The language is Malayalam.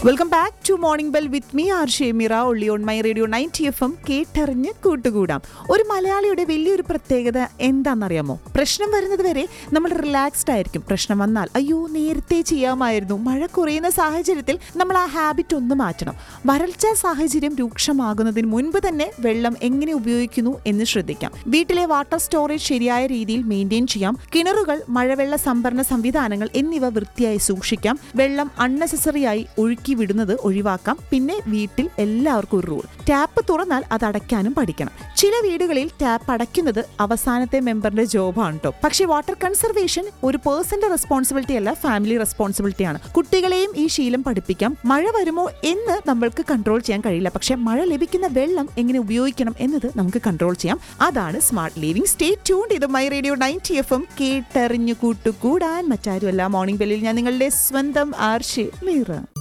welcome back to morning bell with me R Shemira ഒള്ളി on my radio ninety F M കേട്ടറിഞ്ഞ് കൂട്ടുകൂടാം ഒരു മലയാളിയുടെ വലിയൊരു പ്രത്യേകത എന്താണെന്നറിയാമോ പ്രശ്നം വരുന്നത് വരെ നമ്മൾ റിലാക്സ്ഡ് ആയിരിക്കും പ്രശ്നം വന്നാൽ അയ്യോ നേരത്തെ ചെയ്യാമായിരുന്നു മഴ കുറയുന്ന സാഹചര്യത്തിൽ നമ്മൾ ആ ഹാബിറ്റ് ഒന്ന് മാറ്റണം വരൾച്ച സാഹചര്യം രൂക്ഷമാകുന്നതിന് മുൻപ് തന്നെ വെള്ളം എങ്ങനെ ഉപയോഗിക്കുന്നു എന്ന് ശ്രദ്ധിക്കാം വീട്ടിലെ വാട്ടർ സ്റ്റോറേജ് ശരിയായ രീതിയിൽ മെയിൻറ്റെയിൻ ചെയ്യാം കിണറുകൾ മഴവെള്ള സംഭരണ സംവിധാനങ്ങൾ എന്നിവ വൃത്തിയായി സൂക്ഷിക്കാം വെള്ളം അൺനെസസറി ആയി ഒഴുക്കി വിടുന്നത് ഒഴിവാക്കാം പിന്നെ വീട്ടിൽ എല്ലാവർക്കും ഒരു റൂൾ ടാപ്പ് തുറന്നാൽ അത് അടയ്ക്കാനും പഠിക്കണം ചില വീടുകളിൽ ടാപ്പ് അടയ്ക്കുന്നത് അവസാനത്തെ മെമ്പറിന്റെ ജോബാണ് കേട്ടോ പക്ഷേ വാട്ടർ കൺസർവേഷൻ ഒരു പേഴ്സന്റെ റെസ്പോൺസിബിലിറ്റി അല്ല ഫാമിലി റെസ്പോൺസിബിലിറ്റിയാണ് കുട്ടികളെയും ഈ ശീലം പഠിപ്പിക്കാം മഴ വരുമോ എന്ന് നമ്മൾക്ക് കൺട്രോൾ ചെയ്യാൻ കഴിയില്ല പക്ഷെ മഴ ലഭിക്കുന്ന വെള്ളം എങ്ങനെ ഉപയോഗിക്കണം എന്നത് നമുക്ക് കൺട്രോൾ ചെയ്യാം അതാണ് സ്മാർട്ട് ലിവിംഗ് സ്റ്റേ ട്യൂൺഡ് ഇത് my radio ninety F M കേട്ടറിഞ്ഞു കൂട്ടുകൂടാൻ മറ്റാരുമല്ല മോർണിംഗ് ബെല്ലിൽ ഞാൻ നിങ്ങളുടെ സ്വന്തം ആർഷി മീറ